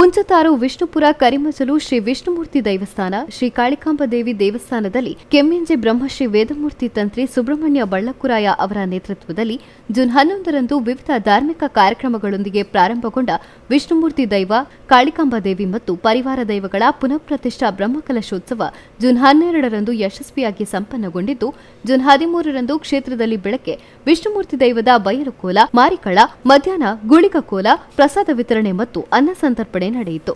ಹುಂಚತಾರು ವಿಷ್ಣುಪುರ ಕರಿಮಜಲು ಶ್ರೀ ವಿಷ್ಣುಮೂರ್ತಿ ದೇವಸ್ಥಾನ ಶ್ರೀ ಕಾಳಿಕಾಂಬ ದೇವಿ ದೇವಸ್ಥಾನದಲ್ಲಿ ಕೆಮ್ಮೆಂಜೆ ಬ್ರಹ್ಮಶ್ರೀ ವೇದಮೂರ್ತಿ ತಂತ್ರಿ ಸುಬ್ರಹ್ಮಣ್ಯ ಬಳ್ಳಕುರಾಯ ಅವರ ನೇತೃತ್ವದಲ್ಲಿ ಜೂನ್ ಹನ್ನೊಂದರಂದು ವಿವಿಧ ಧಾರ್ಮಿಕ ಕಾರ್ಯಕ್ರಮಗಳೊಂದಿಗೆ ಪ್ರಾರಂಭಗೊಂಡ ವಿಷ್ಣುಮೂರ್ತಿ ದೈವ ಕಾಳಿಕಾಂಬ ದೇವಿ ಮತ್ತು ಪರಿವಾರ ದೈವಗಳ ಪುನಃಪ್ರತಿಷ್ಠಾ ಬ್ರಹ್ಮಕಲಶೋತ್ಸವ ಜೂನ್ ಹನ್ನೆರಡರಂದು ಯಶಸ್ವಿಯಾಗಿ ಸಂಪನ್ನಗೊಂಡಿದ್ದು ಜೂನ್ ಹದಿಮೂರರಂದು ಕ್ಷೇತ್ರದಲ್ಲಿ ಬೆಳಗ್ಗೆ ವಿಷ್ಣುಮೂರ್ತಿ ದೈವದ ಬಯಲು ಕೋಲ ಮಾರಿಕಳ ಮಧ್ಯಾಹ್ನ ಗುಳಿಗ ಕೋಲ ಪ್ರಸಾದ ವಿತರಣೆ ಮತ್ತು ಅನ್ನ ಸಂತರ್ಪಣೆ ನಡೆಯಿತು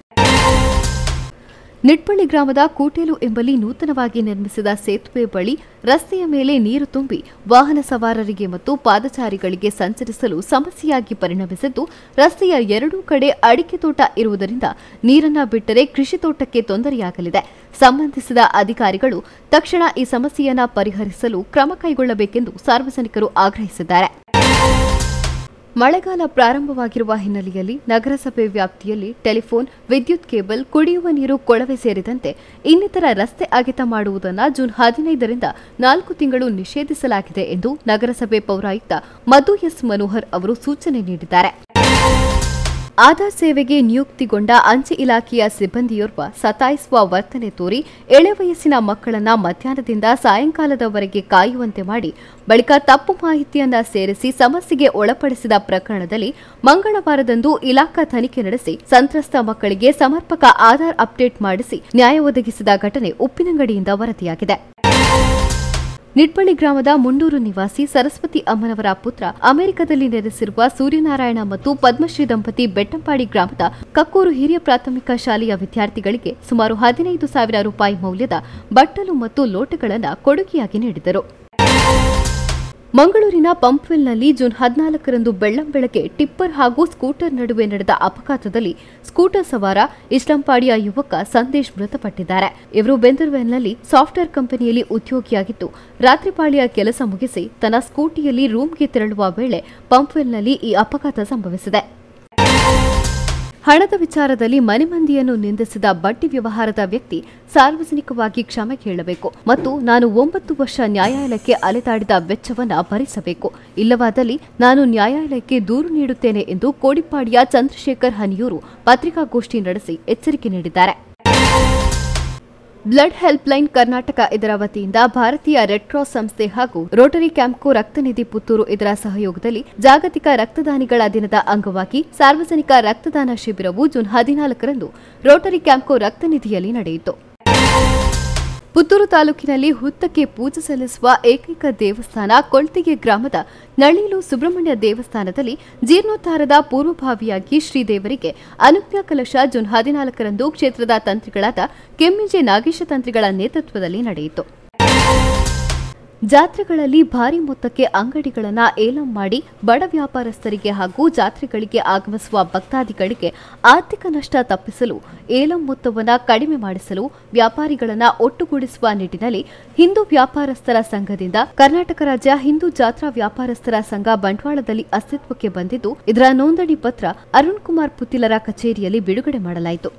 ನಿಟ್ಪಳ್ಳಿ ಗ್ರಾಮದ ಕೂಟೇಲು ಎಂಬಲ್ಲಿ ನೂತನವಾಗಿ ನಿರ್ಮಿಸಿದ ಸೇತುವೆ ಬಳಿ ರಸ್ತೆಯ ಮೇಲೆ ನೀರು ತುಂಬಿ ವಾಹನ ಸವಾರರಿಗೆ ಮತ್ತು ಪಾದಚಾರಿಗಳಿಗೆ ಸಂಚರಿಸಲು ಸಮಸ್ಯೆಯಾಗಿ ಪರಿಣಮಿಸಿದ್ದು ರಸ್ತೆಯ ಎರಡೂ ಕಡೆ ಅಡಿಕೆ ತೋಟ ಇರುವುದರಿಂದ ನೀರನ್ನ ಬಿಟ್ಟರೆ ಕೃಷಿ ತೋಟಕ್ಕೆ ತೊಂದರೆಯಾಗಲಿದೆ ಸಂಬಂಧಿಸಿದ ಅಧಿಕಾರಿಗಳು ತಕ್ಷಣ ಈ ಸಮಸ್ಯೆಯನ್ನ ಪರಿಹರಿಸಲು ಕ್ರಮ ಕೈಗೊಳ್ಳಬೇಕೆಂದು ಸಾರ್ವಜನಿಕರು ಆಗ್ರಹಿಸಿದ್ದಾರೆ ಮಳೆಗಾಲ ಪ್ರಾರಂಭವಾಗಿರುವ ಹಿನ್ನೆಲೆಯಲ್ಲಿ ನಗರಸಭೆ ವ್ಯಾಪ್ತಿಯಲ್ಲಿ ಟೆಲಿಫೋನ್ ವಿದ್ಯುತ್ ಕೇಬಲ್ ಕುಡಿಯುವ ನೀರು ಕೊಳವೆ ಸೇರಿದಂತೆ ಇನ್ನಿತರ ರಸ್ತೆ ಅಗೆತ ಮಾಡುವುದನ್ನು ಜೂನ್ ಹದಿನೈದರಿಂದ ನಾಲ್ಕು ತಿಂಗಳು ನಿಷೇಧಿಸಲಾಗಿದೆ ಎಂದು ನಗರಸಭೆ ಪೌರಾಯುಕ್ತ ಮಧು ಎಸ್ ಮನೋಹರ್ ಅವರು ಸೂಚನೆ ನೀಡಿದ್ದಾರೆ ಆಧಾರ್ ಸೇವೆಗೆ ನಿಯುಕ್ತಿಗೊಂಡ ಅಂಚೆ ಇಲಾಖೆಯ ಸಿಬ್ಬಂದಿಯೋರ್ವ ಸತಾಯಿಸುವ ವರ್ತನೆ ತೋರಿ ಎಳೆ ವಯಸ್ಸಿನ ಮಕ್ಕಳನ್ನ ಮಧ್ಯಾಹ್ನದಿಂದ ಸಾಯಂಕಾಲದವರೆಗೆ ಕಾಯುವಂತೆ ಮಾಡಿ ಬಳಿಕ ತಪ್ಪು ಮಾಹಿತಿಯನ್ನ ಸೇರಿಸಿ ಸಮಸ್ಯೆಗೆ ಒಳಪಡಿಸಿದ ಪ್ರಕರಣದಲ್ಲಿ ಮಂಗಳವಾರದಂದು ಇಲಾಖಾ ತನಿಖೆ ನಡೆಸಿ ಸಂತ್ರಸ್ತ ಮಕ್ಕಳಿಗೆ ಸಮರ್ಪಕ ಆಧಾರ್ ಅಪ್ಡೇಟ್ ಮಾಡಿಸಿ ನ್ಯಾಯ ಒದಗಿಸಿದ ಘಟನೆ ಉಪ್ಪಿನಂಗಡಿಯಿಂದ ವರದಿಯಾಗಿದೆ ನಿಟ್ಪಳ್ಳಿ ಗ್ರಾಮದ ಮುಂಡೂರು ನಿವಾಸಿ ಸರಸ್ವತಿ ಅಮ್ಮನವರ ಪುತ್ರ ಅಮೆರಿಕದಲ್ಲಿ ನೆಲೆಸಿರುವ ಸೂರ್ಯನಾರಾಯಣ ಮತ್ತು ಪದ್ಮಶ್ರೀ ದಂಪತಿ ಬೆಟ್ಟಂಪಾಡಿ ಗ್ರಾಮದ ಕಕ್ಕೂರು ಹಿರಿಯ ಪ್ರಾಥಮಿಕ ಶಾಲೆಯ ವಿದ್ಯಾರ್ಥಿಗಳಿಗೆ ಸುಮಾರು ಹದಿನೈದು ಸಾವಿರ ರೂಪಾಯಿ ಮೌಲ್ಯದ ಬಟ್ಟಲು ಮತ್ತು ಲೋಟಗಳನ್ನು ಕೊಡುಗೆಯಾಗಿ ನೀಡಿದರು ಮಂಗಳೂರಿನ ಪಂಪ್ವೆಲ್ನಲ್ಲಿ ಜೂನ್ ಹದಿನಾಲ್ಕರಂದು ಬೆಳ್ಳಂಬೆಳಗ್ಗೆ ಟಿಪ್ಪರ್ ಹಾಗೂ ಸ್ಕೂಟರ್ ನಡುವೆ ನಡೆದ ಅಪಘಾತದಲ್ಲಿ ಸ್ಕೂಟರ್ ಸವಾರ ಇಸ್ಲಾಂಪಾಡಿಯ ಯುವಕ ಸಂದೇಶ್ ಮೃತಪಟ್ಟಿದ್ದಾರೆ ಇವರು ಬೆಂದರ್ವೆಲ್ನಲ್ಲಿ ಸಾಫ್ಟ್ವೇರ್ ಕಂಪನಿಯಲ್ಲಿ ಉದ್ಯೋಗಿಯಾಗಿದ್ದು ರಾತ್ರಿ ಪಾಳಿಯ ಕೆಲಸ ಮುಗಿಸಿ ತನ್ನ ಸ್ಕೂಟಿಯಲ್ಲಿ ರೂಮ್ಗೆ ತೆರಳುವ ವೇಳೆ ಪಂಪ್ವೆಲ್ನಲ್ಲಿ ಈ ಅಪಘಾತ ಸಂಭವಿಸಿದೆ ಹಣದ ವಿಚಾರದಲ್ಲಿ ಮನೆ ಮಂದಿಯನ್ನು ನಿಂದಿಸಿದ ಬಡ್ಡಿ ವ್ಯವಹಾರದ ವ್ಯಕ್ತಿ ಸಾರ್ವಜನಿಕವಾಗಿ ಕ್ಷಮೆ ಕೇಳಬೇಕು ಮತ್ತು ನಾನು ಒಂಬತ್ತು ವರ್ಷ ನ್ಯಾಯಾಲಯಕ್ಕೆ ಅಲೆದಾಡಿದ ವೆಚ್ಚವನ್ನ ಭರಿಸಬೇಕು ಇಲ್ಲವಾದಲ್ಲಿ ನಾನು ನ್ಯಾಯಾಲಯಕ್ಕೆ ದೂರು ನೀಡುತ್ತೇನೆ ಎಂದು ಕೋಡಿಪಾಡಿಯ ಚಂದ್ರಶೇಖರ್ ಹನಿಯೂರು ಪತ್ರಿಕಾಗೋಷ್ಠಿ ನಡೆಸಿ ಎಚ್ಚರಿಕೆ ನೀಡಿದ್ದಾರೆ ಬ್ಲಡ್ ಹೆಲ್ಪ್ಲೈನ್ ಕರ್ನಾಟಕ ಇದರ ವತಿಯಿಂದ ಭಾರತೀಯ ರೆಡ್ ಕ್ರಾಸ್ ಸಂಸ್ಥೆ ಹಾಗೂ ರೋಟರಿ ಕ್ಯಾಂಪ್ಕೋ ರಕ್ತನಿಧಿ ಪುತ್ತೂರು ಇದರ ಸಹಯೋಗದಲ್ಲಿ ಜಾಗತಿಕ ರಕ್ತದಾನಿಗಳ ದಿನದ ಅಂಗವಾಗಿ ಸಾರ್ವಜನಿಕ ರಕ್ತದಾನ ಶಿಬಿರವು ಜೂನ್ ಹದಿನಾಲ್ಕರಂದು ರೋಟರಿ ಕ್ಯಾಂಪ್ಕೋ ರಕ್ತನಿಧಿಯಲ್ಲಿ ನಡೆಯಿತು ಪುತ್ತೂರು ತಾಲೂಕಿನಲ್ಲಿ ಹುತ್ತಕ್ಕೆ ಪೂಜೆ ಸಲ್ಲಿಸುವ ಏಕೈಕ ದೇವಸ್ಥಾನ ಕೊಳ್ತಿಗೆ ಗ್ರಾಮದ ನಳೀಲು ಸುಬ್ರಹ್ಮಣ್ಯ ದೇವಸ್ಥಾನದಲ್ಲಿ ಜೀರ್ಣೋದ್ಧಾರದ ಪೂರ್ವಭಾವಿಯಾಗಿ ಶ್ರೀದೇವರಿಗೆ ಅನುಜ್ಞಾ ಕಲಶ ಜೂನ್ ಹದಿನಾಲ್ಕರಂದು ಕ್ಷೇತ್ರದ ತಂತ್ರಿಗಳಾದ ಕೆಮ್ಮಿಂಜೆ ನಾಗೇಶ ತಂತ್ರಿಗಳ ನೇತೃತ್ವದಲ್ಲಿ ನಡೆಯಿತು ಜಾತ್ರೆಗಳಲ್ಲಿ ಭಾರಿ ಮೊತ್ತಕ್ಕೆ ಅಂಗಡಿಗಳನ್ನು ಏಲಂ ಮಾಡಿ ಬಡ ವ್ಯಾಪಾರಸ್ಥರಿಗೆ ಹಾಗೂ ಜಾತ್ರೆಗಳಿಗೆ ಆಗಮಿಸುವ ಭಕ್ತಾದಿಗಳಿಗೆ ಆರ್ಥಿಕ ನಷ್ಟ ತಪ್ಪಿಸಲು ಏಲಂ ಮೊತ್ತವನ್ನು ಕಡಿಮೆ ಮಾಡಿಸಲು ವ್ಯಾಪಾರಿಗಳನ್ನು ಒಟ್ಟುಗೂಡಿಸುವ ನಿಟ್ಟಿನಲ್ಲಿ ಹಿಂದೂ ವ್ಯಾಪಾರಸ್ಥರ ಸಂಘದಿಂದ ಕರ್ನಾಟಕ ರಾಜ್ಯ ಹಿಂದೂ ಜಾತ್ರಾ ವ್ಯಾಪಾರಸ್ಥರ ಸಂಘ ಬಂಟ್ವಾಳದಲ್ಲಿ ಅಸ್ತಿತ್ವಕ್ಕೆ ಬಂದಿದ್ದು ಇದರ ನೋಂದಣಿ ಪತ್ರ ಅರುಣ್ ಕುಮಾರ್ ಪುತ್ತಿಲರ ಕಚೇರಿಯಲ್ಲಿ ಬಿಡುಗಡೆ ಮಾಡಲಾಯಿತು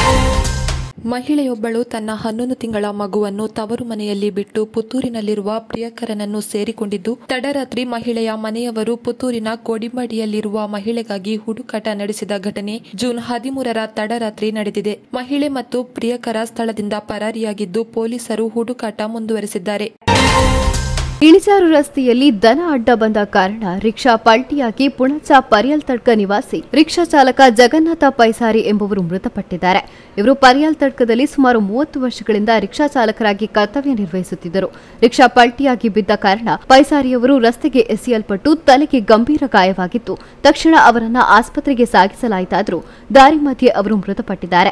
ಮಹಿಳೆಯೊಬ್ಬಳು ತನ್ನ ಹನ್ನೊಂದು ತಿಂಗಳ ಮಗುವನ್ನು ತವರು ಮನೆಯಲ್ಲಿ ಬಿಟ್ಟು ಪುತ್ತೂರಿನಲ್ಲಿರುವ ಪ್ರಿಯಕರನನ್ನು ಸೇರಿಕೊಂಡಿದ್ದು ತಡರಾತ್ರಿ ಮಹಿಳೆಯ ಮನೆಯವರು ಪುತ್ತೂರಿನ ಕೋಡಿಮಡಿಯಲ್ಲಿರುವ ಮಹಿಳೆಗಾಗಿ ಹುಡುಕಾಟ ನಡೆಸಿದ ಘಟನೆ ಜೂನ್ ಹದಿಮೂರರ ತಡರಾತ್ರಿ ನಡೆದಿದೆ ಮಹಿಳೆ ಮತ್ತು ಪ್ರಿಯಕರ ಸ್ಥಳದಿಂದ ಪರಾರಿಯಾಗಿದ್ದು ಪೊಲೀಸರು ಹುಡುಕಾಟ ಮುಂದುವರೆಸಿದ್ದಾರೆ ಇಳಿಜಾರು ರಸ್ತೆಯಲ್ಲಿ ದನ ಅಡ್ಡ ಬಂದ ಕಾರಣ ರಿಕ್ಷಾ ಪಲ್ಟಿಯಾಗಿ ಪುಣಚ ಪರಿಯಲ್ ತಡ್ಕ ನಿವಾಸಿ ರಿಕ್ಷಾ ಚಾಲಕ ಜಗನ್ನಾಥ ಪೈಸಾರಿ ಎಂಬುವರು ಮೃತಪಟ್ಟಿದ್ದಾರೆ ಇವರು ಪರಿಯಲ್ ತಡ್ಕದಲ್ಲಿ ಸುಮಾರು ಮೂವತ್ತು ವರ್ಷಗಳಿಂದ ರಿಕ್ಷಾ ಚಾಲಕರಾಗಿ ಕರ್ತವ್ಯ ನಿರ್ವಹಿಸುತ್ತಿದ್ದರು ರಿಕ್ಷಾ ಪಲ್ಟಿಯಾಗಿ ಬಿದ್ದ ಕಾರಣ ಪೈಸಾರಿಯವರು ರಸ್ತೆಗೆ ಎಸೆಯಲ್ಪಟ್ಟು ತಲೆಗೆ ಗಂಭೀರ ಗಾಯವಾಗಿತ್ತು ತಕ್ಷಣ ಅವರನ್ನ ಆಸ್ಪತ್ರೆಗೆ ಸಾಗಿಸಲಾಯಿತಾದರೂ ದಾರಿ ಮಧ್ಯೆ ಅವರು ಮೃತಪಟ್ಟಿದ್ದಾರೆ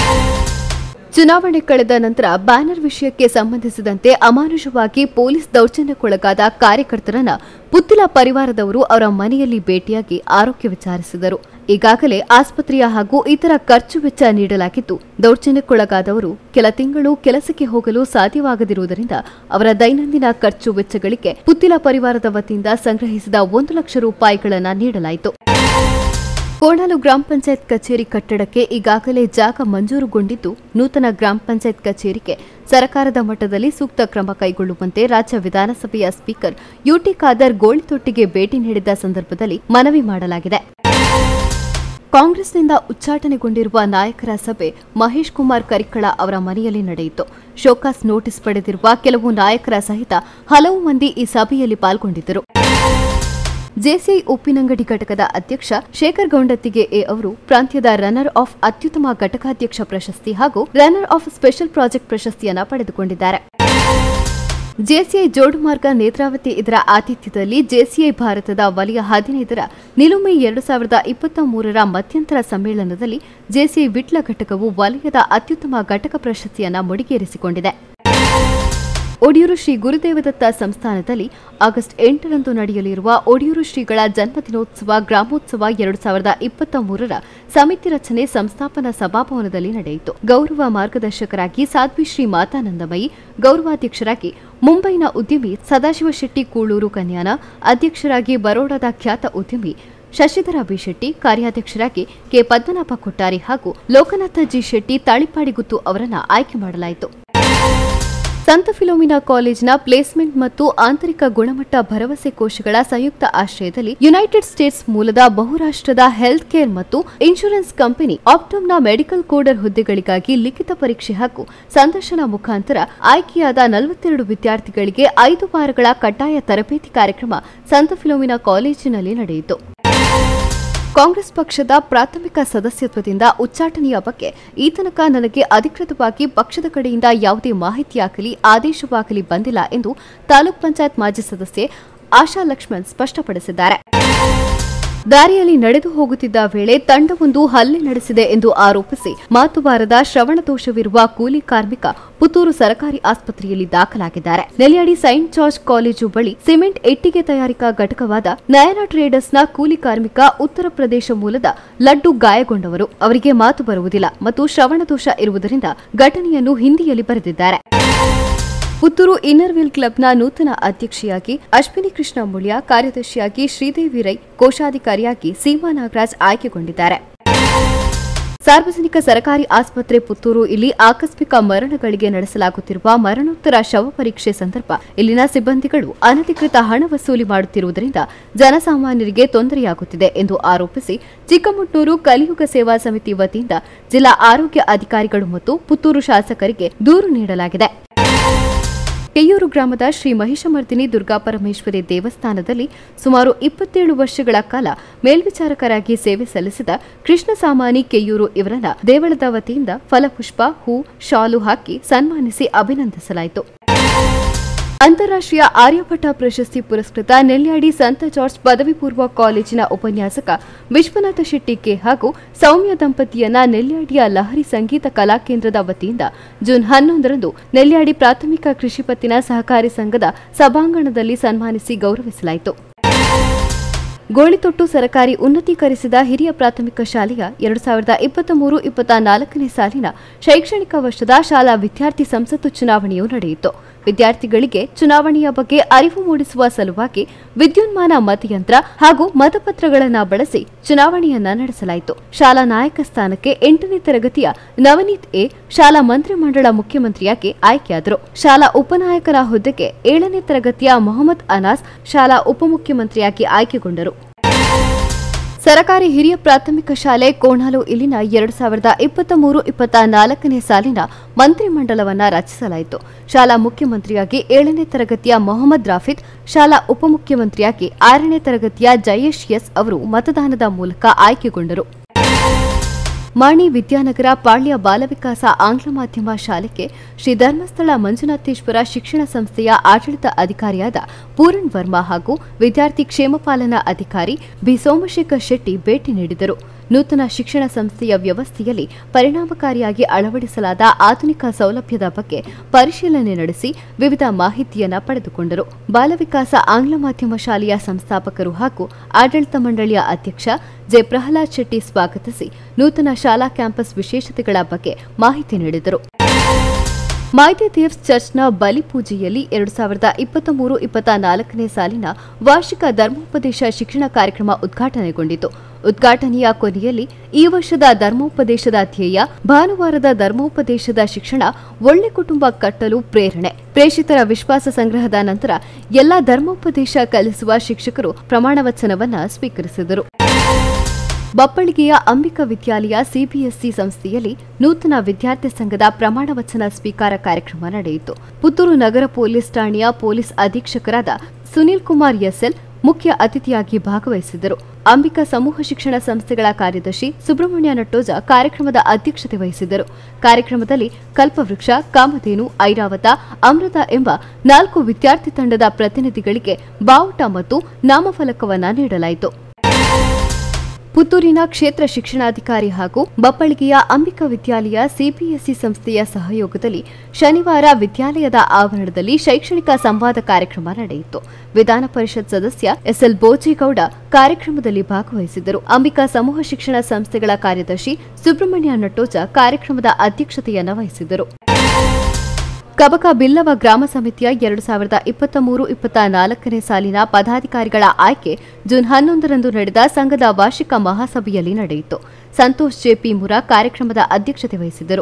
ಚುನಾವಣೆ ಕಳೆದ ನಂತರ ಬ್ಯಾನರ್ ವಿಷಯಕ್ಕೆ ಸಂಬಂಧಿಸಿದಂತೆ ಅಮಾನುಷವಾಗಿ ಪೊಲೀಸ್ ದೌರ್ಜನ್ಯಕ್ಕೊಳಗಾದ ಕಾರ್ಯಕರ್ತರನ್ನ ಪುತ್ತಿಲ ಪರಿವಾರದವರು ಅವರ ಮನೆಯಲ್ಲಿ ಭೇಟಿಯಾಗಿ ಆರೋಗ್ಯ ವಿಚಾರಿಸಿದರು ಈಗಾಗಲೇ ಆಸ್ಪತ್ರೆಯ ಹಾಗೂ ಇತರ ಖರ್ಚು ವೆಚ್ಚ ನೀಡಲಾಗಿದ್ದು ದೌರ್ಜನ್ಯಕ್ಕೊಳಗಾದವರು ಕೆಲ ತಿಂಗಳು ಕೆಲಸಕ್ಕೆ ಹೋಗಲು ಸಾಧ್ಯವಾಗದಿರುವುದರಿಂದ ಅವರ ದೈನಂದಿನ ಖರ್ಚು ವೆಚ್ಚಗಳಿಗೆ ಪುತ್ತಿಲ ಪರಿವಾರದ ವತಿಯಿಂದ ಸಂಗ್ರಹಿಸಿದ ಒಂದು ಲಕ್ಷ ರೂಪಾಯಿಗಳನ್ನು ನೀಡಲಾಯಿತು ಕೋಣಾಲು ಗ್ರಾಮ ಪಂಚಾಯತ್ ಕಚೇರಿ ಕಟ್ಟಡಕ್ಕೆ ಈಗಾಗಲೇ ಜಾಗ ಮಂಜೂರುಗೊಂಡಿದ್ದು ನೂತನ ಗ್ರಾಮ ಪಂಚಾಯತ್ ಕಚೇರಿಗೆ ಸರ್ಕಾರದ ಮಟ್ಟದಲ್ಲಿ ಸೂಕ್ತ ಕ್ರಮ ಕೈಗೊಳ್ಳುವಂತೆ ರಾಜ್ಯ ವಿಧಾನಸಭೆಯ ಸ್ಪೀಕರ್ ಯುಟಿ ಖಾದರ್ ಗೋಳಿತೊಟ್ಟಿಗೆ ಭೇಟಿ ನೀಡಿದ್ದ ಸಂದರ್ಭದಲ್ಲಿ ಮನವಿ ಮಾಡಲಾಗಿದೆ ಕಾಂಗ್ರೆಸ್ನಿಂದ ಉಚ್ಚಾಟನೆಗೊಂಡಿರುವ ನಾಯಕರ ಸಭೆ ಮಹೇಶ್ ಕುಮಾರ್ ಕರಿಕ್ಕಳ ಅವರ ಮನೆಯಲ್ಲಿ ನಡೆಯಿತು ಶೋಕಾಸ್ ನೋಟಿಸ್ ಪಡೆದಿರುವ ಕೆಲವು ನಾಯಕರ ಸಹಿತ ಹಲವು ಮಂದಿ ಈ ಸಭೆಯಲ್ಲಿ ಪಾಲ್ಗೊಂಡಿದ್ದರು ಜೆಸಿಐ ಉಪ್ಪಿನಂಗಡಿ ಘಟಕದ ಅಧ್ಯಕ್ಷ ಶೇಖರ್ ಗೌಂಡತ್ತಿಗೆ ಎ ಅವರು ಪ್ರಾಂತ್ಯದ ರನ್ನರ್ ಆಫ್ ಅತ್ಯುತ್ತಮ ಘಟಕಾಧ್ಯಕ್ಷ ಪ್ರಶಸ್ತಿ ಹಾಗೂ ರನ್ನರ್ ಆಫ್ ಸ್ಪೆಷಲ್ ಪ್ರಾಜೆಕ್ಟ್ ಪ್ರಶಸ್ತಿಯನ್ನ ಪಡೆದುಕೊಂಡಿದ್ದಾರೆ ಜೆಸಿಐ ಜೋಡುಮಾರ್ಗ ನೇತ್ರಾವತಿ ಇದರ ಆತಿಥ್ಯದಲ್ಲಿ ಜೆಸಿಐ ಭಾರತದ ವಲಯ ಹದಿನೈದರ ನಿಲುಮೆ ಎರಡು ಸಾವಿರದ ಇಪ್ಪತ್ತ ಮೂರರ ಮಧ್ಯಂತರ ಸಮ್ಮೇಳನದಲ್ಲಿ ಜೆಸಿಐ ವಿಟ್ಲ ಘಟಕವು ವಲಯದ ಅತ್ಯುತ್ತಮ ಘಟಕ ಪ್ರಶಸ್ತಿಯನ್ನ ಮುಡಿಗೇರಿಸಿಕೊಂಡಿದೆ ಒಡಿಯೂರು ಶ್ರೀ ಗುರುದೇವದತ್ತ ಸಂಸ್ಥಾನದಲ್ಲಿ ಆಗಸ್ಟ್ ಎಂಟರಂದು ನಡೆಯಲಿರುವ ಒಡಿಯೂರು ಶ್ರೀಗಳ ಜನ್ಮದಿನೋತ್ಸವ ಗ್ರಾಮೋತ್ಸವ ಎರಡು ಸಾವಿರದ ಇಪ್ಪತ್ತ ಮೂರರ ಸಮಿತಿ ರಚನೆ ಸಂಸ್ಥಾಪನಾ ಸಭಾಭವನದಲ್ಲಿ ನಡೆಯಿತು ಗೌರವ ಮಾರ್ಗದರ್ಶಕರಾಗಿ ಸಾಧ್ವಿ ಶ್ರೀ ಮಾತಾನಂದಮಯಿ ಗೌರವಾಧ್ಯಕ್ಷರಾಗಿ ಮುಂಬೈನ ಉದ್ಯಮಿ ಸದಾಶಿವ ಶೆಟ್ಟಿ ಕೂಳೂರು ಕನ್ಯಾನ ಅಧ್ಯಕ್ಷರಾಗಿ ಬರೋಡಾದ ಖ್ಯಾತ ಉದ್ಯಮಿ ಶಶಿಧರ ಬಿ ಶೆಟ್ಟಿ ಕಾರ್ಯಾಧ್ಯಕ್ಷರಾಗಿ ಕೆ ಪದ್ಮನಾಭ ಕೊಟ್ಟಾರಿ ಹಾಗೂ ಲೋಕನಾಥ ಜಿ ಶೆಟ್ಟಿ ತಾಳಿಪಾಡಿಗುತ್ತು ಅವರನ್ನ ಆಯ್ಕೆ ಮಾಡಲಾಯಿತು ಸಂತ ಫಿಲೋಮಿನಾ ಕಾಲೇಜಿನ ಪ್ಲೇಸ್ಮೆಂಟ್ ಮತ್ತು ಆಂತರಿಕ ಗುಣಮಟ್ಟ ಭರವಸೆ ಕೋಶಗಳ ಸಂಯುಕ್ತ ಆಶ್ರಯದಲ್ಲಿ ಯುನೈಟೆಡ್ ಸ್ಟೇಟ್ಸ್ ಮೂಲದ ಬಹುರಾಷ್ಟ್ರದ ಹೆಲ್ತ್ ಕೇರ್ ಮತ್ತು ಇನ್ಶೂರೆನ್ಸ್ ಕಂಪನಿ ಆಪ್ಟಮ್ನ ಮೆಡಿಕಲ್ ಕೋಡರ್ ಹುದ್ದೆಗಳಿಗಾಗಿ ಲಿಖಿತ ಪರೀಕ್ಷೆ ಹಾಗೂ ಸಂದರ್ಶನ ಮುಖಾಂತರ ಆಯ್ಕೆಯಾದ ನಲವತ್ತೆರಡು ವಿದ್ಯಾರ್ಥಿಗಳಿಗೆ ಐದು ವಾರಗಳ ಕಡ್ಡಾಯ ತರಬೇತಿ ಕಾರ್ಯಕ್ರಮ ಸಂತ ಫಿಲೋಮಿನಾ ಕಾಲೇಜಿನಲ್ಲಿ ನಡೆಯಿತು ಕಾಂಗ್ರೆಸ್ ಪಕ್ಷದ ಪ್ರಾಥಮಿಕ ಸದಸ್ಯತ್ವದಿಂದ ಉಚ್ಚಾಟನೆಯ ಬಗ್ಗೆ ಈ ತನಕ ನನಗೆ ಅಧಿಕೃತವಾಗಿ ಪಕ್ಷದ ಕಡೆಯಿಂದ ಯಾವುದೇ ಮಾಹಿತಿಯಾಗಲಿ ಆದೇಶವಾಗಲಿ ಬಂದಿಲ್ಲ ಎಂದು ತಾಲೂಕ್ ಪಂಚಾಯತ್ ಮಾಜಿ ಸದಸ್ಯೆ ಆಶಾ ಲಕ್ಷ್ಮಣ್ ಸ್ಪಷ್ಟಪಡಿಸಿದ್ದಾರೆ ದಾರಿಯಲ್ಲಿ ನಡೆದು ಹೋಗುತ್ತಿದ್ದ ವೇಳೆ ತಂಡವೊಂದು ಹಲ್ಲೆ ನಡೆಸಿದೆ ಎಂದು ಆರೋಪಿಸಿ ಮಾತುವಾರದ ಶ್ರವಣ ದೋಷವಿರುವ ಕೂಲಿ ಕಾರ್ಮಿಕ ಪುತ್ತೂರು ಸರ್ಕಾರಿ ಆಸ್ಪತ್ರೆಯಲ್ಲಿ ದಾಖಲಾಗಿದ್ದಾರೆ ನೆಲ್ಯಾಡಿ ಸೈಂಟ್ ಜಾರ್ಜ್ ಕಾಲೇಜು ಬಳಿ ಸಿಮೆಂಟ್ ಇಟ್ಟಿಗೆ ತಯಾರಿಕಾ ಘಟಕವಾದ ನಯನ ಟ್ರೇಡರ್ಸ್ನ ಕೂಲಿ ಕಾರ್ಮಿಕ ಉತ್ತರ ಪ್ರದೇಶ ಮೂಲದ ಲಡ್ಡು ಗಾಯಗೊಂಡವರು ಅವರಿಗೆ ಮಾತು ಬರುವುದಿಲ್ಲ ಮತ್ತು ಶ್ರವಣ ದೋಷ ಇರುವುದರಿಂದ ಘಟನೆಯನ್ನು ಹಿಂದಿಯಲ್ಲಿ ಬರೆದಿದ್ದಾರೆ ಪುತ್ತೂರು ಇನ್ನರ್ವಿಲ್ ಕ್ಲಬ್ನ ನೂತನ ಅಧ್ಯಕ್ಷೆಯಾಗಿ ಅಶ್ವಿನಿ ಕೃಷ್ಣ ಮುಳ್ಯ ಕಾರ್ಯದರ್ಶಿಯಾಗಿ ಶ್ರೀದೇವಿ ರೈ ಕೋಶಾಧಿಕಾರಿಯಾಗಿ ಸೀಮಾ ನಾಗರಾಜ್ ಆಯ್ಕೆಗೊಂಡಿದ್ದಾರೆ ಸಾರ್ವಜನಿಕ ಸರ್ಕಾರಿ ಆಸ್ಪತ್ರೆ ಪುತ್ತೂರು ಇಲ್ಲಿ ಆಕಸ್ಮಿಕ ಮರಣಗಳಿಗೆ ನಡೆಸಲಾಗುತ್ತಿರುವ ಮರಣೋತ್ತರ ಶವ ಪರೀಕ್ಷೆ ಸಂದರ್ಭ ಇಲ್ಲಿನ ಸಿಬ್ಬಂದಿಗಳು ಅನಧಿಕೃತ ಹಣ ವಸೂಲಿ ಮಾಡುತ್ತಿರುವುದರಿಂದ ಜನಸಾಮಾನ್ಯರಿಗೆ ತೊಂದರೆಯಾಗುತ್ತಿದೆ ಎಂದು ಆರೋಪಿಸಿ ಚಿಕ್ಕಮುಟ್ನೂರು ಕಲಿಯುಗ ಸೇವಾ ಸಮಿತಿ ವತಿಯಿಂದ ಜಿಲ್ಲಾ ಆರೋಗ್ಯ ಅಧಿಕಾರಿಗಳು ಮತ್ತು ಪುತ್ತೂರು ಶಾಸಕರಿಗೆ ದೂರು ನೀಡಲಾಗಿದೆ ಕೆಯ್ಯೂರು ಗ್ರಾಮದ ಶ್ರೀ ಮಹಿಷಮರ್ದಿನಿ ದುರ್ಗಾಪರಮೇಶ್ವರಿ ದೇವಸ್ಥಾನದಲ್ಲಿ ಸುಮಾರು ಇಪ್ಪತ್ತೇಳು ವರ್ಷಗಳ ಕಾಲ ಮೇಲ್ವಿಚಾರಕರಾಗಿ ಸೇವೆ ಸಲ್ಲಿಸಿದ ಕೃಷ್ಣ ಸಾಮಾನಿ ಕೆಯ್ಯೂರು ಇವರನ್ನ ದೇವಳದ ವತಿಯಿಂದ ಫಲಪುಷ್ಪ ಹೂ ಶಾಲು ಹಾಕಿ ಸನ್ಮಾನಿಸಿ ಅಭಿನಂದಿಸಲಾಯಿತು ಅಂತಾರಾಷ್ಟ್ರೀಯ ಆರ್ಯಭಟ ಪ್ರಶಸ್ತಿ ಪುರಸ್ಕೃತ ನೆಲ್ಯಾಡಿ ಸಂತ ಜಾರ್ಜ್ ಪದವಿ ಪೂರ್ವ ಕಾಲೇಜಿನ ಉಪನ್ಯಾಸಕ ವಿಶ್ವನಾಥ ಶೆಟ್ಟಿ ಕೆ ಹಾಗೂ ಸೌಮ್ಯ ದಂಪತಿಯನ್ನ ನೆಲ್ಯಾಡಿಯ ಲಹರಿ ಸಂಗೀತ ಕಲಾಕೇಂದ್ರದ ವತಿಯಿಂದ ಜೂನ್ ಹನ್ನೊಂದರಂದು ನೆಲ್ಯಾಡಿ ಪ್ರಾಥಮಿಕ ಕೃಷಿ ಪತ್ತಿನ ಸಹಕಾರಿ ಸಂಘದ ಸಭಾಂಗಣದಲ್ಲಿ ಸನ್ಮಾನಿಸಿ ಗೌರವಿಸಲಾಯಿತು ಗೋಳಿತೊಟ್ಟು ಸರಕಾರಿ ಉನ್ನತೀಕರಿಸಿದ ಹಿರಿಯ ಪ್ರಾಥಮಿಕ ಶಾಲೆಯ ಎರಡು ಸಾವಿರದ ಇಪ್ಪತ್ತ ಮೂರು ಇಪ್ಪತ್ತ ನಾಲ್ಕನೇ ಸಾಲಿನ ಶೈಕ್ಷಣಿಕ ವರ್ಷದ ಶಾಲಾ ವಿದ್ಯಾರ್ಥಿ ಸಂಸತ್ತು ಚುನಾವಣೆಯು ನಡೆಯಿತು ವಿದ್ಯಾರ್ಥಿಗಳಿಗೆ ಚುನಾವಣೆಯ ಬಗ್ಗೆ ಅರಿವು ಮೂಡಿಸುವ ಸಲುವಾಗಿ ವಿದ್ಯುನ್ಮಾನ ಮತಯಂತ್ರ ಹಾಗೂ ಮತಪತ್ರಗಳನ್ನು ಬಳಸಿ ಚುನಾವಣೆಯನ್ನ ನಡೆಸಲಾಯಿತು ಶಾಲಾ ನಾಯಕ ಸ್ಥಾನಕ್ಕೆ ಎಂಟನೇ ತರಗತಿಯ ನವನೀತ್ ಎ ಶಾಲಾ ಮಂತ್ರಿಮಂಡಲ ಮುಖ್ಯಮಂತ್ರಿಯಾಗಿ ಆಯ್ಕೆಯಾದರು ಶಾಲಾ ಉಪನಾಯಕರ ಹುದ್ದೆಗೆ ಏಳನೇ ತರಗತಿಯ ಮೊಹಮ್ಮದ್ ಅನಾಸ್ ಶಾಲಾ ಉಪಮುಖ್ಯಮಂತ್ರಿಯಾಗಿ ಆಯ್ಕೆಗೊಂಡರು ಸರಕಾರಿ ಹಿರಿಯ ಪ್ರಾಥಮಿಕ ಶಾಲೆ ಕೋಣಾಲು ಇಲ್ಲಿನ ಎರಡು ಸಾವಿರದ ಇಪ್ಪತ್ತ ಮೂರು ಇಪ್ಪತ್ತ ನಾಲ್ಕನೇ ಸಾಲಿನ ಮಂತ್ರಿಮಂಡಲವನ್ನ ರಚಿಸಲಾಯಿತು ಶಾಲಾ ಮುಖ್ಯಮಂತ್ರಿಯಾಗಿ ಏಳನೇ ತರಗತಿಯ ಮೊಹಮ್ಮದ್ ರಾಫಿದ್ ಶಾಲಾ ಉಪಮುಖ್ಯಮಂತ್ರಿಯಾಗಿ ಆರನೇ ತರಗತಿಯ ಜಯೇಶ್ ಎಸ್ ಅವರು ಮತದಾನದ ಮೂಲಕ ಆಯ್ಕೆಗೊಂಡರು ಮಾಣಿ ವಿದ್ಯಾನಗರ ಪಾಳ್ಯ ಬಾಲವಿಕಾಸ ಆಂಗ್ಲ ಮಾಧ್ಯಮ ಶಾಲೆಗೆ ಶ್ರೀ ಧರ್ಮಸ್ಥಳ ಮಂಜುನಾಥೇಶ್ವರ ಶಿಕ್ಷಣ ಸಂಸ್ಥೆಯ ಆಡಳಿತ ಅಧಿಕಾರಿಯಾದ ಪೂರಣ್ ವರ್ಮಾ ಹಾಗೂ ವಿದ್ಯಾರ್ಥಿ ಕ್ಷೇಮ ಪಾಲನಾ ಅಧಿಕಾರಿ ಬಿ ಸೋಮಶೇಖರ್ ಶೆಟ್ಟಿ ಭೇಟಿ ನೀಡಿದರು ನೂತನ ಶಿಕ್ಷಣ ಸಂಸ್ಥೆಯ ವ್ಯವಸ್ಥೆಯಲ್ಲಿ ಪರಿಣಾಮಕಾರಿಯಾಗಿ ಅಳವಡಿಸಲಾದ ಆಧುನಿಕ ಸೌಲಭ್ಯದ ಬಗ್ಗೆ ಪರಿಶೀಲನೆ ನಡೆಸಿ ವಿವಿಧ ಮಾಹಿತಿಯನ್ನ ಪಡೆದುಕೊಂಡರು ಬಾಲವಿಕಾಸ ಆಂಗ್ಲ ಮಾಧ್ಯಮ ಶಾಲೆಯ ಸಂಸ್ಥಾಪಕರು ಹಾಗೂ ಆಡಳಿತ ಮಂಡಳಿಯ ಅಧ್ಯಕ್ಷ ಜೆ ಪ್ರಹ್ಲಾದ್ ಶೆಟ್ಟಿ ಸ್ವಾಗತಿಸಿ ನೂತನ ಶಾಲಾ ಕ್ಯಾಂಪಸ್ ವಿಶೇಷತೆಗಳ ಬಗ್ಗೆ ಮಾಹಿತಿ ನೀಡಿದರು ಮಾಯ್ದೆ ದೇವ್ಸ್ ಚರ್ಚ್ನ ಬಲಿಪೂಜೆಯಲ್ಲಿ ಎರಡು ಸಾವಿರದ ಇಪ್ಪತ್ತ ಮೂರು ಇಪ್ಪತ್ತ ನಾಲ್ಕನೇ ಸಾಲಿನ ವಾರ್ಷಿಕ ಧರ್ಮೋಪದೇಶ ಶಿಕ್ಷಣ ಕಾರ್ಯಕ್ರಮ ಉದ್ಘಾಟನೆಗೊಂಡಿತು ಉದ್ಘಾಟನೆಯ ಕೊನೆಯಲ್ಲಿ ಈ ವರ್ಷದ ಧರ್ಮೋಪದೇಶದ ಧ್ಯೇಯ ಭಾನುವಾರದ ಧರ್ಮೋಪದೇಶದ ಶಿಕ್ಷಣ ಒಳ್ಳೆ ಕುಟುಂಬ ಕಟ್ಟಲು ಪ್ರೇರಣೆ ಪ್ರೇಷಿತರ ವಿಶ್ವಾಸ ಸಂಗ್ರಹದ ನಂತರ ಎಲ್ಲಾ ಧರ್ಮೋಪದೇಶ ಕಲಿಸುವ ಶಿಕ್ಷಕರು ಪ್ರಮಾಣವಚನವನ್ನ ಸ್ವೀಕರಿಸಿದರು ಬಪ್ಪಳಿಗೆಯ ಅಂಬಿಕಾ ವಿದ್ಯಾಲಯ ಸಿಬಿಎಸ್ಇ ಸಂಸ್ಥೆಯಲ್ಲಿ ನೂತನ ವಿದ್ಯಾರ್ಥಿ ಸಂಘದ ಪ್ರಮಾಣ ವಚನ ಸ್ವೀಕಾರ ಕಾರ್ಯಕ್ರಮ ನಡೆಯಿತು ಪುತ್ತೂರು ನಗರ ಪೊಲೀಸ್ ಠಾಣೆಯ ಪೊಲೀಸ್ ಅಧೀಕ್ಷಕರಾದ ಸುನೀಲ್ ಕುಮಾರ್ ಎಸ್ಎಲ್ ಮುಖ್ಯ ಅತಿಥಿಯಾಗಿ ಭಾಗವಹಿಸಿದ್ದರು ಅಂಬಿಕಾ ಸಮೂಹ ಶಿಕ್ಷಣ ಸಂಸ್ಥೆಗಳ ಕಾರ್ಯದರ್ಶಿ ಸುಬ್ರಹ್ಮಣ್ಯ ನಟ್ಟೋಜ ಕಾರ್ಯಕ್ರಮದ ಅಧ್ಯಕ್ಷತೆ ವಹಿಸಿದ್ದರು ಕಾರ್ಯಕ್ರಮದಲ್ಲಿ ಕಲ್ಪವೃಕ್ಷ ಕಾಮಧೇನು ಐರಾವತ ಅಮೃತ ಎಂಬ ನಾಲ್ಕು ವಿದ್ಯಾರ್ಥಿ ತಂಡದ ಪ್ರತಿನಿಧಿಗಳಿಗೆ ಬಾವುಟ ಮತ್ತು ನಾಮಫಲಕವನ್ನ ನೀಡಲಾಯಿತು ಪುತ್ತೂರಿನ ಕ್ಷೇತ್ರ ಶಿಕ್ಷಣಾಧಿಕಾರಿ ಹಾಗೂ ಬಪ್ಪಳಿಗೆಯ ಅಂಬಿಕಾ ವಿದ್ಯಾಲಯ ಸಿಬಿಎಸ್ಇ ಸಂಸ್ಥೆಯ ಸಹಯೋಗದಲ್ಲಿ ಶನಿವಾರ ವಿದ್ಯಾಲಯದ ಆವರಣದಲ್ಲಿ ಶೈಕ್ಷಣಿಕ ಸಂವಾದ ಕಾರ್ಯಕ್ರಮ ನಡೆಯಿತು ವಿಧಾನ ಪರಿಷತ್ ಸದಸ್ಯ ಎಸ್ಎಲ್ ಬೋಜೇಗೌಡ ಕಾರ್ಯಕ್ರಮದಲ್ಲಿ ಭಾಗವಹಿಸಿದ್ದರು ಅಂಬಿಕಾ ಸಮೂಹ ಶಿಕ್ಷಣ ಸಂಸ್ಥೆಗಳ ಕಾರ್ಯದರ್ಶಿ ಸುಬ್ರಹ್ಮಣ್ಯ ನಟ್ಟೋಜ ಕಾರ್ಯಕ್ರಮದ ಅಧ್ಯಕ್ಷತೆಯನ್ನು ವಹಿಸಿದ್ದರು ಕಬಕ ಬಿಲ್ಲವ ಗ್ರಾಮ ಸಮಿತಿಯ ಎರಡು ಸಾವಿರದ ಇಪ್ಪತ್ತ ಮೂರು ಇಪ್ಪತ್ತ ನಾಲ್ಕನೇ ಸಾಲಿನ ಪದಾಧಿಕಾರಿಗಳ ಆಯ್ಕೆ ಜೂನ್ ಹನ್ನೊಂದರಂದು ನಡೆದ ಸಂಘದ ವಾರ್ಷಿಕ ಮಹಾಸಭೆಯಲ್ಲಿ ನಡೆಯಿತು ಸಂತೋಷ್ ಜೆಪಿ ಮುರಾ ಕಾರ್ಯಕ್ರಮದ ಅಧ್ಯಕ್ಷತೆ ವಹಿಸಿದ್ದರು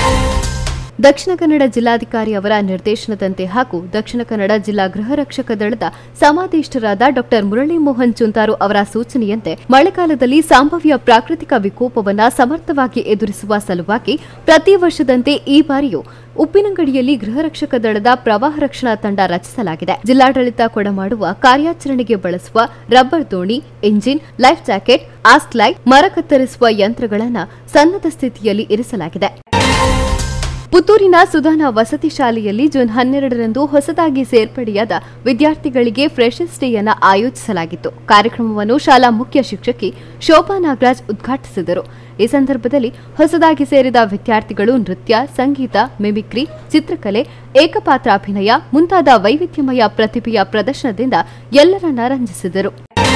ದಕ್ಷಿಣ ಕನ್ನಡ ಜಿಲ್ಲಾಧಿಕಾರಿ ಅವರ ನಿರ್ದೇಶನದಂತೆ ಹಾಗೂ ದಕ್ಷಿಣ ಕನ್ನಡ ಜಿಲ್ಲಾ ಗೃಹ ರಕ್ಷಕ ದಳದ ಸಮಾದೇಷ್ಟರಾದ ಡಾ ಮುರಳಿ ಮೋಹನ್ ಚುಂತಾರು ಅವರ ಸೂಚನೆಯಂತೆ ಮಳೆಗಾಲದಲ್ಲಿ ಸಂಭವ್ಯ ಪ್ರಾಕೃತಿಕ ವಿಕೋಪವನ್ನು ಸಮರ್ಥವಾಗಿ ಎದುರಿಸುವ ಸಲುವಾಗಿ ಪ್ರತಿ ವರ್ಷದಂತೆ ಈ ಬಾರಿಯೂ ಉಪ್ಪಿನಂಗಡಿಯಲ್ಲಿ ಗೃಹ ರಕ್ಷಕ ದಳದ ಪ್ರವಾಹ ರಕ್ಷಣಾ ತಂಡ ರಚಿಸಲಾಗಿದೆ ಜಿಲ್ಲಾಡಳಿತ ಕೊಡಮಾಡುವ ಕಾರ್ಯಾಚರಣೆಗೆ ಬಳಸುವ ರಬ್ಬರ್ ದೋಣಿ ಇಂಜಿನ್ ಲೈಫ್ ಜಾಕೆಟ್ ಆಸ್ಕ್ಲೈಟ್ ಮರ ಕತ್ತರಿಸುವ ಯಂತ್ರಗಳನ್ನು ಸನ್ನದ್ಧ ಸ್ಥಿತಿಯಲ್ಲಿ ಇರಿಸಲಾಗಿದೆ ಪುತ್ತೂರಿನ ಸುಧಾನ ವಸತಿ ಶಾಲೆಯಲ್ಲಿ ಜೂನ್ ಹನ್ನೆರಡರಂದು ಹೊಸದಾಗಿ ಸೇರ್ಪಡೆಯಾದ ವಿದ್ಯಾರ್ಥಿಗಳಿಗೆ ಫ್ರೆಶರ್ಸ್ ಡೇಯನ್ನು ಆಯೋಜಿಸಲಾಗಿತ್ತು ಕಾರ್ಯಕ್ರಮವನ್ನು ಶಾಲಾ ಮುಖ್ಯ ಶಿಕ್ಷಕಿ ಶೋಭಾ ನಾಗರಾಜ್ ಉದ್ಘಾಟಿಸಿದರು ಈ ಸಂದರ್ಭದಲ್ಲಿ ಹೊಸದಾಗಿ ಸೇರಿದ ವಿದ್ಯಾರ್ಥಿಗಳು ನೃತ್ಯ ಸಂಗೀತ ಮಿಮಿಕ್ರಿ ಚಿತ್ರಕಲೆ ಏಕಪಾತ್ರಾಭಿನಯ ಮುಂತಾದ ವೈವಿಧ್ಯಮಯ ಪ್ರತಿಭೆಯ ಪ್ರದರ್ಶನದಿಂದ ಎಲ್ಲರನ್ನ ರಂಜಿಸಿದರು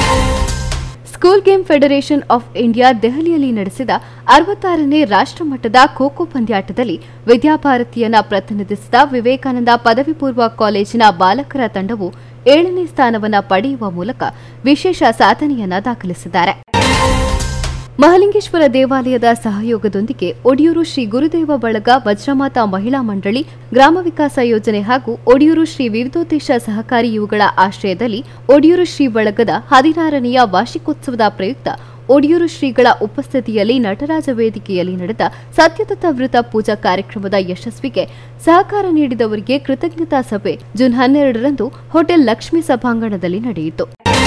school game federation of India ದೆಹಲಿಯಲ್ಲಿ ನಡೆಸಿದ ಅರವತ್ತಾರನೇ ರಾಷ್ಟ್ರಮಟ್ಟದ ಖೋ ಖೋ ಪಂದ್ಯಾಟದಲ್ಲಿ ವಿದ್ಯಾಭಾರತಿಯನ್ನ ಪ್ರತಿನಿಧಿಸಿದ ವಿವೇಕಾನಂದ ಪದವಿ ಪೂರ್ವ ಕಾಲೇಜಿನ ಬಾಲಕರ ತಂಡವು ಏಳನೇ ಸ್ಥಾನವನ್ನ ಪಡೆಯುವ ಮೂಲಕ ವಿಶೇಷ ಸಾಧನೆಯನ್ನ ದಾಖಲಿಸಿದ್ದಾರೆ ಮಹಲಿಂಗೇಶ್ವರ ದೇವಾಲಯದ ಸಹಯೋಗದೊಂದಿಗೆ ಒಡಿಯೂರು ಶ್ರೀ ಗುರುದೇವ ಬಳಗ ವಜ್ರಮಾತಾ ಮಹಿಳಾ ಮಂಡಳಿ ಗ್ರಾಮ ವಿಕಾಸ ಯೋಜನೆ ಹಾಗೂ ಒಡಿಯೂರು ಶ್ರೀ ವಿವಿಧೋದ್ದೇಶ ಸಹಕಾರಿ ಇವುಗಳ ಆಶ್ರಯದಲ್ಲಿ ಒಡಿಯೂರು ಶ್ರೀ ಬಳಗದ ಹದಿನಾರನೆಯ ವಾರ್ಷಿಕೋತ್ಸವದ ಪ್ರಯುಕ್ತ ಒಡಿಯೂರು ಶ್ರೀಗಳ ಉಪಸ್ಥಿತಿಯಲ್ಲಿ ನಟರಾಜ ವೇದಿಕೆಯಲ್ಲಿ ನಡೆದ ಸತ್ಯದತ್ತ ವೃತ ಪೂಜಾ ಕಾರ್ಯಕ್ರಮದ ಯಶಸ್ವಿಗೆ ಸಹಕಾರ ನೀಡಿದವರಿಗೆ ಕೃತಜ್ಞತಾ ಸಭೆ ಜೂನ್ ಹನ್ನೆರಡರಂದು ಹೋಟೆಲ್ ಲಕ್ಷ್ಮೀ ಸಭಾಂಗಣದಲ್ಲಿ ನಡೆಯಿತು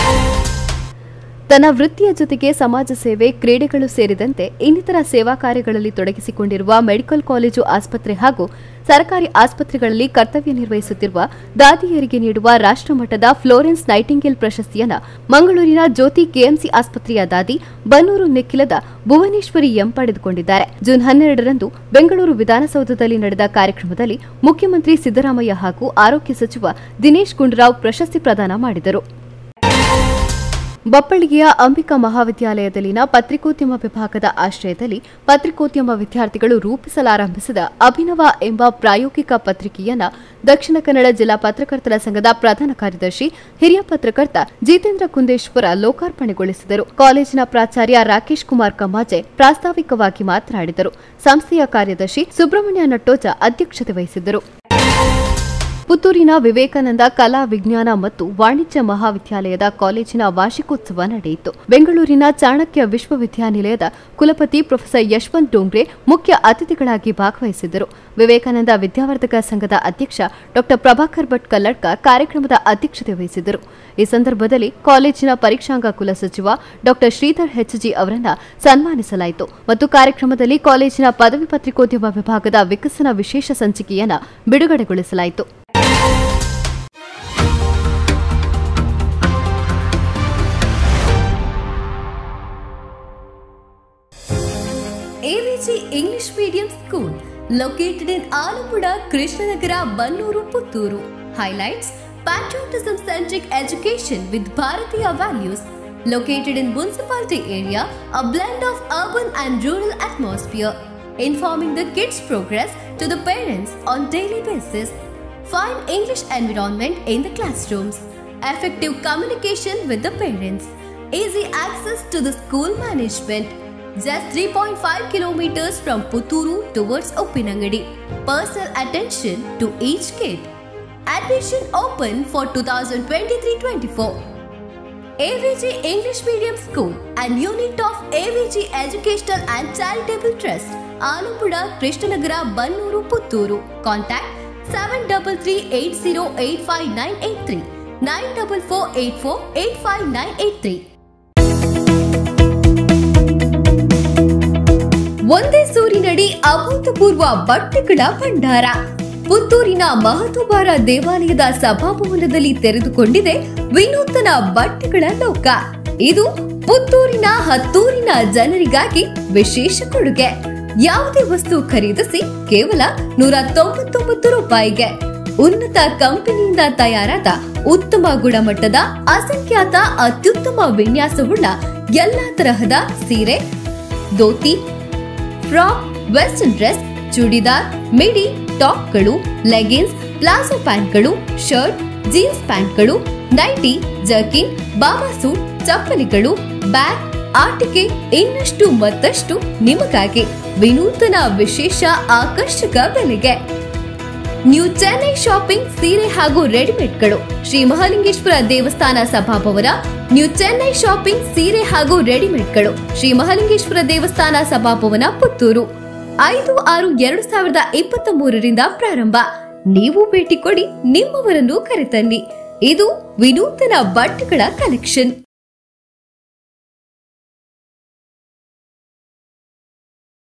ತನ್ನ ವೃತ್ತಿಯ ಜೊತೆಗೆ ಸಮಾಜ ಸೇವೆ ಕ್ರೀಡೆಗಳು ಸೇರಿದಂತೆ ಇನ್ನಿತರ ಸೇವಾ ಕಾರ್ಯಗಳಲ್ಲಿ ತೊಡಗಿಸಿಕೊಂಡಿರುವ ಮೆಡಿಕಲ್ ಕಾಲೇಜು ಆಸ್ಪತ್ರೆ ಹಾಗೂ ಸರ್ಕಾರಿ ಆಸ್ಪತ್ರೆಗಳಲ್ಲಿ ಕರ್ತವ್ಯ ನಿರ್ವಹಿಸುತ್ತಿರುವ ದಾದಿಯರಿಗೆ ನೀಡುವ ರಾಷ್ಟ್ರಮಟ್ಟದ ಫ್ಲೋರೆನ್ಸ್ ನೈಟಿಂಗೇಲ್ ಪ್ರಶಸ್ತಿಯನ್ನ ಮಂಗಳೂರಿನ ಜ್ಯೋತಿ ಕೆಎಂಸಿ ಆಸ್ಪತ್ರೆಯ ದಾದಿ ಬನ್ನೂರು ನೆಕ್ಕಿಲದ ಭುವನೇಶ್ವರಿ ಎಂ ಪಡೆದುಕೊಂಡಿದ್ದಾರೆ ಜೂನ್ ಹನ್ನೆರಡರಂದು ಬೆಂಗಳೂರು ವಿಧಾನಸೌಧದಲ್ಲಿ ನಡೆದ ಕಾರ್ಯಕ್ರಮದಲ್ಲಿ ಮುಖ್ಯಮಂತ್ರಿ ಸಿದ್ದರಾಮಯ್ಯ ಹಾಗೂ ಆರೋಗ್ಯ ಸಚಿವ ದಿನೇಶ್ ಗುಂಡೂರಾವ್ ಪ್ರಶಸ್ತಿ ಪ್ರದಾನ ಮಾಡಿದರು ಬಪ್ಪಳಿಗೆಯ ಅಂಬಿಕಾ ಮಹಾವಿದ್ಯಾಲಯದಲ್ಲಿನ ಪತ್ರಿಕೋದ್ಯಮ ವಿಭಾಗದ ಆಶ್ರಯದಲ್ಲಿ ಪತ್ರಿಕೋದ್ಯಮ ವಿದ್ಯಾರ್ಥಿಗಳು ರೂಪಿಸಲಾರಂಭಿಸಿದ ಅಭಿನವ ಎಂಬ ಪ್ರಾಯೋಗಿಕ ಪತ್ರಿಕೆಯನ್ನ ದಕ್ಷಿಣ ಕನ್ನಡ ಜಿಲ್ಲಾ ಪತ್ರಕರ್ತರ ಸಂಘದ ಪ್ರಧಾನ ಕಾರ್ಯದರ್ಶಿ ಹಿರಿಯ ಪತ್ರಕರ್ತ ಜಿತೇಂದ್ರ ಕುಂದೇಶ್ವರ ಲೋಕಾರ್ಪಣೆಗೊಳಿಸಿದರು ಕಾಲೇಜಿನ ಪ್ರಾಚಾರ್ಯ ರಾಕೇಶ್ ಕುಮಾರ್ ಕಮ್ಮಾಜೆ ಪ್ರಾಸ್ತಾವಿಕವಾಗಿ ಮಾತನಾಡಿದರು ಸಂಸ್ಥೆಯ ಕಾರ್ಯದರ್ಶಿ ಸುಬ್ರಹ್ಮಣ್ಯ ನಟ್ಟೋಜ ಅಧ್ಯಕ್ಷತೆ ವಹಿಸಿದ್ದರು ಪುತ್ತೂರಿನ ವಿವೇಕಾನಂದ ಕಲಾ ವಿಜ್ಞಾನ ಮತ್ತು ವಾಣಿಜ್ಯ ಮಹಾವಿದ್ಯಾಲಯದ ಕಾಲೇಜಿನ ವಾರ್ಷಿಕೋತ್ಸವ ನಡೆಯಿತು ಬೆಂಗಳೂರಿನ ಚಾಣಕ್ಯ ವಿಶ್ವವಿದ್ಯಾನಿಲಯದ ಕುಲಪತಿ ಪ್ರೊಫೆಸರ್ ಯಶವಂತ್ ಡೋಂಗ್ರೆ ಮುಖ್ಯ ಅತಿಥಿಗಳಾಗಿ ಭಾಗವಹಿಸಿದ್ದರು ವಿವೇಕಾನಂದ ವಿದ್ಯಾವರ್ಧಕ ಸಂಘದ ಅಧ್ಯಕ್ಷ ಡಾ ಪ್ರಭಾಕರ್ ಭಟ್ ಕಲ್ಲಡ್ಕ ಕಾರ್ಯಕ್ರಮದ ಅಧ್ಯಕ್ಷತೆ ವಹಿಸಿದ್ದರು ಈ ಸಂದರ್ಭದಲ್ಲಿ ಕಾಲೇಜಿನ ಪರೀಕ್ಷಾಂಗ ಕುಲಸಚಿವ ಡಾ ಶ್ರೀಧರ್ ಹೆಚ್ಜಿ ಅವರನ್ನ ಸನ್ಮಾನಿಸಲಾಯಿತು ಮತ್ತು ಕಾರ್ಯಕ್ರಮದಲ್ಲಿ ಕಾಲೇಜಿನ ಪದವಿ ಪತ್ರಿಕೋದ್ಯಮ ವಿಭಾಗದ ವಿಕಸನ ವಿಶೇಷ ಸಂಚಿಕೆಯನ್ನ ಬಿಡುಗಡೆಗೊಳಿಸಲಾಯಿತು AVG English Medium School, located in Alapuda, Krishnanagara, Bannuru, Putturu, highlights patriotism centric education with Bharatiya values. Located in municipality area, a blend of urban and rural atmosphere, informing the kids' progress to the parents on daily basis. Fine English environment in the classrooms, effective communication with the parents, easy access to the school management. Just 3.5 kilometers from Puturu towards Uppinangadi. Personal attention to each kid. Admission open for 2023-24. AVG English medium school and unit of AVG educational and charitable trust Alampuda Krishnanagar Bannur Puttur contact seven double three eight zero eight five nine eight three nine double four eight four eight five nine eight three ಒಂದೇ ಸೂರಿನಡಿ ಅಭೂತಪೂರ್ವ ಬಟ್ಟೆಗಳ ಭಂಡಾರ ಪುತ್ತೂರಿನ ಮಹತ್ವಬಾರ ದೇವಾಲಯದ ಸಭಾಭವನದಲ್ಲಿ ತೆರೆದುಕೊಂಡಿದೆ ವಿನೂತನ ಬಟ್ಟೆಗಳ ಲೋಕ ಇದು ಪುತ್ತೂರಿನ ಹತ್ತೂರಿನ ಜನರಿಗಾಗಿ ವಿಶೇಷ ಕೊಡುಗೆ ಯಾವುದೇ ವಸ್ತು ಖರೀದಿಸಿ ಕೇವಲ ನೂರ ತೊಂಬತ್ತೊಂಬತ್ತು ರೂಪಾಯಿಗೆ ಉನ್ನತ ಕಂಪನಿಯಿಂದ ತಯಾರಾದ ಉತ್ತಮ ಗುಣಮಟ್ಟದ ಅಸಂಖ್ಯಾತ ಅತ್ಯುತ್ತಮ ವಿನ್ಯಾಸವುಳ್ಳ ಎಲ್ಲಾ ತರಹದ ಸೀರೆ dhoti frock western dress churidar midi ಟಾಪ್ಗಳು ಲೆಗಿನ್ಸ್ ಪ್ಲಾಜೋ ಪ್ಯಾಂಟ್ಗಳು ಶರ್ಟ್ ಜೀನ್ಸ್ ಪ್ಯಾಂಟ್ಗಳು ನೈಟಿ ಜರ್ಕಿನ್ ಬಾಬಾ ಸೂಟ್ ಚಪ್ಪಲಿಗಳು ಬ್ಯಾಗ್ ಆಟಿಕೆ ಇನ್ನಷ್ಟು ಮತ್ತಷ್ಟು ನಿಮಗಾಗಿ ವಿನೂತನ ವಿಶೇಷ ಆಕರ್ಷಕ ಬೆಲೆಗೆ ನ್ಯೂ ಚೆನ್ನೈ ಶಾಪಿಂಗ್ ಸೀರೆ ಹಾಗೂ ರೆಡಿಮೇಡ್ಗಳು ಶ್ರೀ ಮಹಾಲಿಂಗೇಶ್ವರ ದೇವಸ್ಥಾನ ಸಭಾಭವನ ನ್ಯೂ ಚೆನ್ನೈ ಶಾಪಿಂಗ್ ಸೀರೆ ಹಾಗೂ ರೆಡಿಮೇಡ್ಗಳು ಶ್ರೀ ಮಹಾಲಿಂಗೇಶ್ವರ ದೇವಸ್ಥಾನ ಸಭಾಭವನ ಪುತ್ತೂರು ಐದು ಆರು ಎರಡು ಸಾವಿರದ ಇಪ್ಪತ್ತ ಮೂರರಿಂದ ಪ್ರಾರಂಭ ನೀವು ಭೇಟಿ ಕೊಡಿ ನಿಮ್ಮವರನ್ನು ಕರೆತನ್ನಿ ಇದು ವಿನೂತನ ಬಟ್ಟೆಗಳ ಕಲೆಕ್ಷನ್